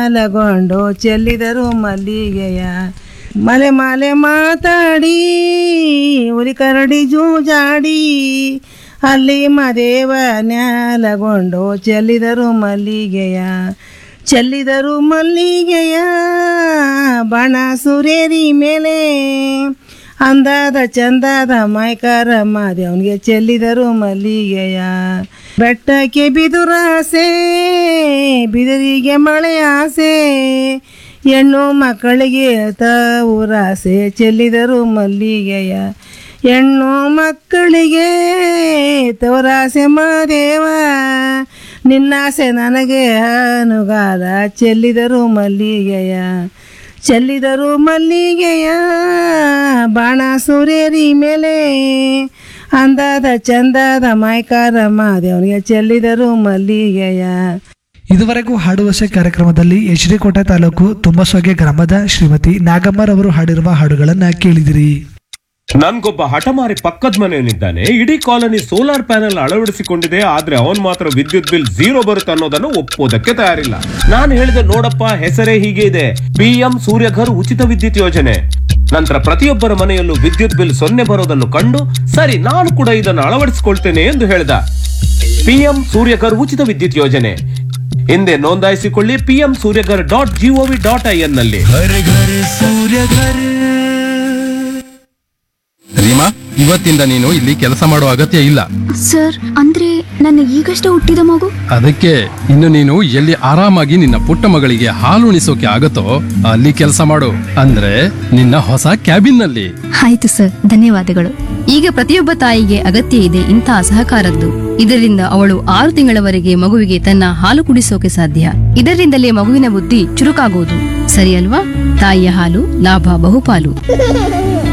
ಮ್ಯಾಲಗೊಂಡು ಚೆಲ್ಲಿದರು ಮಲ್ಲಿಗೆಯ ಮಲೆ ಮಾಲೆ ಮಾತಾಡಿ ಉರಿ ಕರಡಿ ಜೂಜಾಡಿ ಅಲ್ಲಿ ಮದೇವ ನ್ಯಾಲಗೊಂಡು ಚೆಲ್ಲಿದರು ಮಲ್ಲಿಗೆಯ ಚೆಲ್ಲಿದರು ಮಲ್ಲಿಗೆಯ ಬಣ ಸುರೇರಿ ಮೇಲೆ ಅಂದಾದ ಚಂದಾದ ಮೈಕಾರ ಮಾದೇವನಿಗೆ ಚೆಲ್ಲಿದರು ಮಲ್ಲಿಗೆಯ ಬೆಟ್ಟಕ್ಕೆ ಬಿದುರಾಸೆ ಬಿದಿರಿಗೆ ಮಳೆ ಆಸೆ ಹೆಣ್ಣು ಮಕ್ಕಳಿಗೆ ಊರಾಸೆ ಚೆಲ್ಲಿದರು ಮಲ್ಲಿಗೆಯ ಹೆಣ್ಣು ಮಕ್ಕಳಿಗೆ ತವರಾಸೆ ಮಾದೇವ ನಿನ್ನಾಸೆ ನನಗೆ ಅನುಗಾಲ ಚೆಲ್ಲಿದರು ಮಲ್ಲಿಗೆಯ ಚೆಲ್ಲಿದರು ಮಲ್ಲಿಗೆಯ ಬಾಣ ಸುರೇರಿ ಮೇಲೆ ಅಂದಾದ ಚಂದಾದ ಮೈಕಾರ ಮಾದೇವನಿಗೆ ಚೆಲ್ಲಿದರು ಮಲ್ಲಿಗೆಯ ಇದುವರೆಗೂ ಹಾಡುವಸೆ ಕಾರ್ಯಕ್ರಮದಲ್ಲಿ ಎಚ್ ಡಿ ಕೋಟೆ ತಾಲೂಕು ತುಂಬಸೊಗೆ ಗ್ರಾಮದ ಶ್ರೀಮತಿ ನಾಗಮ್ಮರವರು ಹಾಡಿರುವ ಹಾಡುಗಳನ್ನ ಕೇಳಿದಿರಿ ನನ್ಗೊಬ್ಬ ಹಠಮಾರಿ ಪಕ್ಕದ ಮನೆಯವನಿದ್ದಾನೆ ಇಡೀ ಕಾಲನಿ ಸೋಲಾರ್ ಪ್ಯಾನೆಲ್ ಅಳವಡಿಸಿಕೊಂಡಿದೆ ಆದ್ರೆ ಅವನ್ ಮಾತ್ರ ವಿದ್ಯುತ್ ಬಿಲ್ ಝೀರೋ ಬರುತ್ತೆ ಅನ್ನೋದನ್ನು ಒಪ್ಪೋದಕ್ಕೆ ತಯಾರಿಲ್ಲ ನಾನು ಹೇಳಿದೆ ನೋಡಪ್ಪ ಹೆಸರೇ ಹೀಗೆ ಇದೆ ಪಿಎಂ ಸೂರ್ಯಘರ್ ಉಚಿತ ವಿದ್ಯುತ್ ಯೋಜನೆ ನಂತರ ಪ್ರತಿಯೊಬ್ಬರ ಮನೆಯಲ್ಲೂ ವಿದ್ಯುತ್ ಬಿಲ್ ಸೊನ್ನೆ ಬರೋದನ್ನು ಕಂಡು ಸರಿ ನಾನು ಕೂಡ ಇದನ್ನು ಅಳವಡಿಸಿಕೊಳ್ತೇನೆ ಎಂದು ಹೇಳ್ದ ಪಿಎಂ ಸೂರ್ಯಘರ್ ಉಚಿತ ವಿದ್ಯುತ್ ಯೋಜನೆ ಹಿಂದೆ ನೋಂದಾಯಿಸಿಕೊಳ್ಳಿ PM Suryaghar dot gov dot I N ನಲ್ಲಿ ರೀಮಾ ಇವತ್ತಿಂದ ನೀನು ಇಲ್ಲಿ ಕೆಲಸ ಮಾಡೋ ಅಗತ್ಯ ಇಲ್ಲ ಸರ್ ಅಂದ್ರೆ ನನ್ನ ಈಗಷ್ಟೇ ಹುಟ್ಟಿದ ಮಗು ಅದಕ್ಕೆ ಇನ್ನು ನೀನು ಎಲ್ಲಿ ಆರಾಮಾಗಿ ನಿನ್ನ ಪುಟ್ಟ ಮಗಳಿಗೆ ಹಾಲು ಉಣಿಸೋಕೆ ಆಗತ್ತೋ ಅಲ್ಲಿ ಕೆಲಸ ಮಾಡು ಅಂದ್ರೆ ನಿನ್ನ ಹೊಸ ಕ್ಯಾಬಿನ್ ನಲ್ಲಿ ಆಯ್ತು ಸರ್ ಧನ್ಯವಾದಗಳು ಈಗ ಪ್ರತಿಯೊಬ್ಬ ತಾಯಿಗೆ ಅಗತ್ಯ ಇದೆ ಇಂತಹ ಸಹಕಾರದ್ದು ಇದರಿಂದ ಅವಳು ಆರು ತಿಂಗಳವರೆಗೆ ಮಗುವಿಗೆ ತನ್ನ ಹಾಲು ಕುಡಿಸೋಕೆ ಸಾಧ್ಯ ಇದರಿಂದಲೇ ಮಗುವಿನ ಬುದ್ಧಿ ಚುರುಕಾಗುವುದು ಸರಿ ಅಲ್ವಾ ತಾಯಿಯ ಹಾಲು ಲಾಭ ಬಹುಪಾಲು